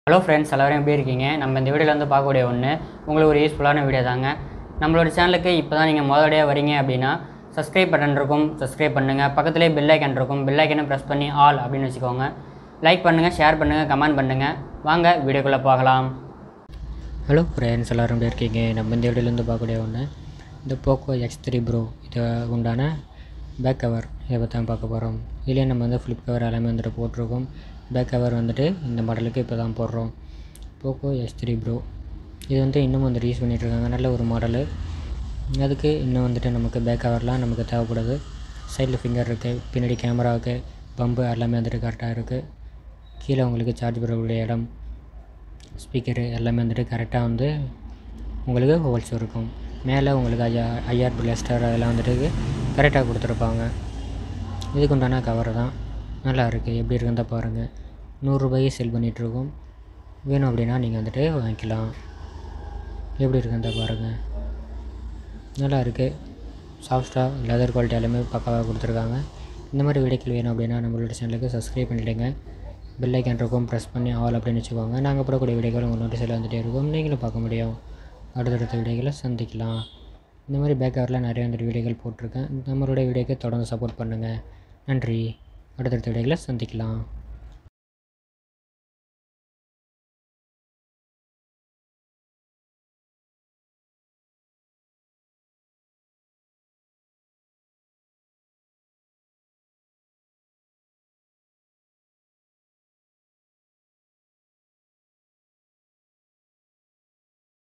hello friends எல்லோரும் எப்படி இருக்கீங்க நம்ம இந்த வீடியோவில் வந்து பார்க்கக்கூடிய ஒன்று உங்களுக்கு ஒரு யூஸ்ஃபுல்லான வீடியோ தாங்க நம்மளோட சேனலுக்கு இப்போ தான் நீங்கள் முதலடியாக வரீங்க அப்படின்னா சப்ஸ்கிரைப் பட்டன் இருக்கும் சப்ஸ்கிரைப் பண்ணுங்கள் பக்கத்துலேயே பெல் ஐக்கன் இருக்கும் பெல் ஐக்கனை ப்ரெஸ் பண்ணி ஆல் அப்படின்னு வச்சுக்கோங்க லைக் பண்ணுங்கள் ஷேர் பண்ணுங்கள் கமெண்ட் பண்ணுங்கள் வாங்க வீடியோக்குள்ளே பார்க்கலாம் ஹலோ ஃப்ரெண்ட்ஸ் எல்லோரும் எப்படி இருக்கீங்க நம்ம இந்த வீடியோலேருந்து பார்க்கக்கூடிய ஒன்று இந்த போக்கோ எக்ஸ் த்ரீ ப்ரோ இது உண்டான பேக் கவர் இதை பற்றி தான் பார்க்க போகிறோம் இதுலேயே நம்ம வந்து ஃப்ளிப் கவர் எல்லாமே வந்துட்டு போட்டிருக்கோம் பேக் கவர் வந்துட்டு இந்த மாடலுக்கு இப்போ தான் போடுறோம் போக்கோ எக்ஸ் த்ரீ ப்ரோ இது வந்து இன்னும் வந்துட்டு யூஸ் பண்ணிகிட்ருக்காங்க நல்ல ஒரு மாடலு அதுக்கு இன்னும் வந்துட்டு நமக்கு பேக் கவர்லாம் நமக்கு தேவைப்படுது சைடில் ஃபிங்கர் இருக்குது பின்னாடி கேமராவுக்கு பம்பு எல்லாமே வந்துட்டு கரெக்டாக இருக்குது கீழே உங்களுக்கு சார்ஜ் பண்ணக்கூடிய இடம் ஸ்பீக்கரு எல்லாமே வந்துட்டு கரெக்டாக வந்து உங்களுக்கு ஹோல்ஸ் இருக்கும் மேலே உங்களுக்கு ஐயா ஐஆர் பிளாஸ்டர் அதெல்லாம் வந்துட்டு கரெக்டாக கொடுத்துருப்பாங்க இதுக்கு உண்டான கவர் தான் நல்லா இருக்குது எப்படி இருக்குன்னு தான் பாருங்கள் நூறுரூபாய்க்கு செல் பண்ணிகிட்ருக்கோம் வேணும் அப்படின்னா நீங்கள் வந்துட்டு வாங்கிக்கலாம் எப்படி இருக்குன்னு தான் பாருங்கள் நல்லா இருக்குது சாஃப்டாக லெதர் குவாலிட்டி எல்லாமே பக்காவாக கொடுத்துருக்காங்க இந்த மாதிரி வீடியோக்கள் வேணும் அப்படின்னா நம்மளோட சேனலுக்கு சப்ஸ்கிரைப் பண்ணிவிடுங்க பெல் ஐக்கன் இருக்கும் ப்ரெஸ் பண்ணி ஆல் அப்படின்னு வச்சுக்கோங்க நாங்கள் போடக்கூடிய வீடியோக்கள் உங்கள் நோட்டீஸில் வந்துகிட்டே இருக்கும் நீங்களும் பார்க்க முடியும் அடுத்தடுத்த வீடியோக்களை சந்திக்கலாம் இந்த மாதிரி பேக் கவரில் நிறைய வந்துட்டு வீடியோக்கள் போட்டிருக்கேன் நம்மளோட வீடியோக்கு தொடர்ந்து சப்போர்ட் பண்ணுங்கள் நன்றி அடுத்தடுத்த வீடியோக்களை சந்திக்கலாம்